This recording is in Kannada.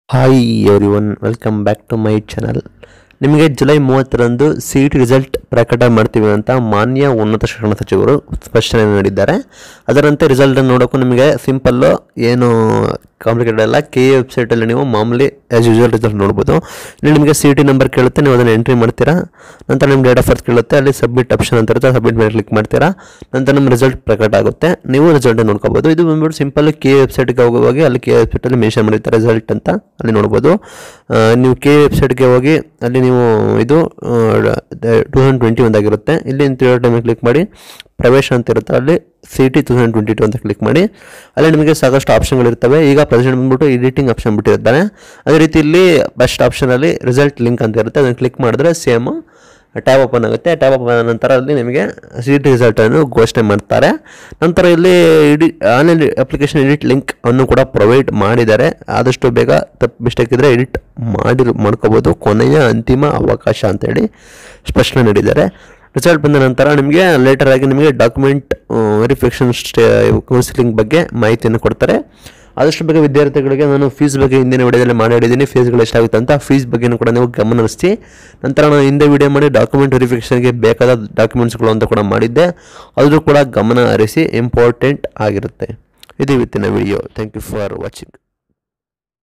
hi everyone welcome back to my channel ನಿಮಗೆ ಜುಲೈ ಮೂವತ್ತರಂದು ಸಿ ಟಿ ರಿಸಲ್ಟ್ ಪ್ರಕಟ ಮಾಡ್ತೀವಿ ಅಂತ ಮಾನ್ಯ ಉನ್ನತ ಶಿಕ್ಷಣ ಸಚಿವರು ಸ್ಪಷ್ಟನೆ ನೀಡಿದ್ದಾರೆ ಅದರಂತೆ ರಿಸಲ್ಟನ್ನು ನೋಡೋಕ್ಕೂ ನಿಮಗೆ ಸಿಂಪಲ್ಲು ಏನು ಕಾಂಪ್ಲಿಕೇಟೆಡ್ ಅಲ್ಲ ಕೆ ಎ ವೆಬ್ಸೈಟಲ್ಲಿ ನೀವು ಮಾಮೂಲಿ ಆ್ಯಸ್ ಯೂಶುವಲ್ ರಿಸಲ್ಟ್ ನೋಡ್ಬೋದು ಇಲ್ಲಿ ನಿಮಗೆ ಸಿ ಟಿ ನಂಬರ್ ಕೇಳುತ್ತೆ ನೀವು ಅದನ್ನು ಎಂಟ್ರಿ ಮಾಡ್ತೀರಾ ನಂತರ ನಿಮ್ಮ ಡೇಟ್ ಆಫ್ ಬರ್ತ್ ಕೇಳುತ್ತೆ ಅಲ್ಲಿ ಸಬ್ಮಿಟ್ ಆಪ್ಷನ್ ಅಂತ ಇರುತ್ತೆ ಸಬ್ಮಿಟ್ ಮೇಲೆ ಕ್ಲಿಕ್ ಮಾಡ್ತೀರಾ ನಂತರ ನಿಮ್ಮ ರಿಸಲ್ಟ್ ಪ್ರಕಟ ಆಗುತ್ತೆ ನೀವು ರಿಸಲ್ಟ್ ನೋಡ್ಕೋಬೋದು ಇದು ಬಂದ್ಬಿಟ್ಟು ಸಿಂಪಲ್ ಕೆ ವೆಬ್ಸೈಟ್ಗೆ ಹೋಗುವಾಗ ಅಲ್ಲಿ ಕೆ ವೆಬ್ಸೈಟಲ್ಲಿ ಮೆನ್ಷನ್ ಮಾಡಿರ್ತಾರೆ ರಿಸಲ್ಟ್ ಅಂತ ಅಲ್ಲಿ ನೋಡ್ಬೋದು ಆ, ನೀವು ಕೆ ವೆಬ್ಸೈಟ್ಗೆ ಹೋಗಿ ಅಲ್ಲಿ ನೀವು ಇದು ಟೂ ತೌಸಂಡ್ ಟ್ವೆಂಟಿ ಒಂದಾಗಿರುತ್ತೆ ಇಲ್ಲಿ ತ್ರೀ ಟೈಮಿಗೆ ಕ್ಲಿಕ್ ಮಾಡಿ ಪ್ರವೇಶ ಅಂತ ಇರುತ್ತೆ ಅಲ್ಲಿ C T two thousand twenty two ಅಂತ ಕ್ಲಿಕ್ ಮಾಡಿ ಅಲ್ಲಿ ನಿಮಗೆ ಸಾಕಷ್ಟು ಆಪ್ಷನ್ಗಳಿರ್ತವೆ ಈಗ ಪ್ರೆಸೆಂಟ್ ಬಂದ್ಬಿಟ್ಟು ಎಡಿಟಿಂಗ್ ಆಪ್ಷನ್ ಬಿಟ್ಟಿರ್ತಾರೆ ಅದೇ ರೀತಿ ಇಲ್ಲಿ ಬೆಸ್ಟ್ ಆಪ್ಷನಲ್ಲಿ ರಿಸಲ್ಟ್ ಲಿಂಕ್ ಅಂತ ಇರುತ್ತೆ ಅದನ್ನು ಕ್ಲಿಕ್ ಮಾಡಿದ್ರೆ ಸೇಮ್ ಟ್ಯಾಬ್ ಓಪನ್ ಆಗುತ್ತೆ ಟ್ಯಾಬ್ ಓಪನ್ ಆದ ನಂತರ ಅಲ್ಲಿ ನಿಮಗೆ ಸಿ ಟಿ ರಿಸಲ್ಟನ್ನು ಘೋಷಣೆ ಮಾಡ್ತಾರೆ ನಂತರ ಇಲ್ಲಿ ಇಡಿ ಆನ್ಲೈನ್ ಅಪ್ಲಿಕೇಶನ್ ಎಡಿಟ್ ಲಿಂಕ್ ಅನ್ನು ಕೂಡ ಪ್ರೊವೈಡ್ ಮಾಡಿದ್ದಾರೆ ಆದಷ್ಟು ಬೇಗ ತಪ್ಪು ಮಿಸ್ಟೇಕ್ ಇದ್ದರೆ ಎಡಿಟ್ ಮಾಡಿ ಮಾಡ್ಕೋಬೋದು ಕೊನೆಯ ಅಂತಿಮ ಅವಕಾಶ ಅಂತೇಳಿ ಸ್ಪಷ್ಟನೆ ನೀಡಿದ್ದಾರೆ ರಿಸಲ್ಟ್ ಬಂದ ನಂತರ ನಿಮಗೆ ಲೇಟರ್ ಆಗಿ ನಿಮಗೆ ಡಾಕ್ಯುಮೆಂಟ್ ವೆರಿಫಿಕೇಷನ್ ಸ್ಟೇ ಕೌನ್ಸಿಲಿಂಗ್ ಬಗ್ಗೆ ಮಾಹಿತಿಯನ್ನು ಕೊಡ್ತಾರೆ ಆದಷ್ಟು ಬೇಗ ವಿದ್ಯಾರ್ಥಿಗಳಿಗೆ ನಾನು ಫೀಸ್ ಬಗ್ಗೆ ಹಿಂದಿನ ವಿಡಿಯೋದಲ್ಲಿ ಮಾಡಿದ್ದೀನಿ ಫೀಸ್ಗಳು ಎಷ್ಟಾಗುತ್ತೆ ಅಂತ ಫೀಸ್ ಬಗ್ಗೆನೂ ಕೂಡ ನೀವು ಗಮನ ಹರಿಸಿ ನಂತರ ನಾನು ಹಿಂದೆ ವಿಡಿಯೋ ಮಾಡಿ ಡಾಕ್ಯುಮೆಂಟ್ ವೆರಿಫಿಕೇಷನ್ಗೆ ಬೇಕಾದ ಡಾಕ್ಯುಮೆಂಟ್ಸ್ಗಳು ಅಂತ ಕೂಡ ಮಾಡಿದ್ದೆ ಅದು ಕೂಡ ಗಮನ ಹರಿಸಿ ಇಂಪಾರ್ಟೆಂಟ್ ಆಗಿರುತ್ತೆ ಇದು ಇವತ್ತಿನ video thank you for watching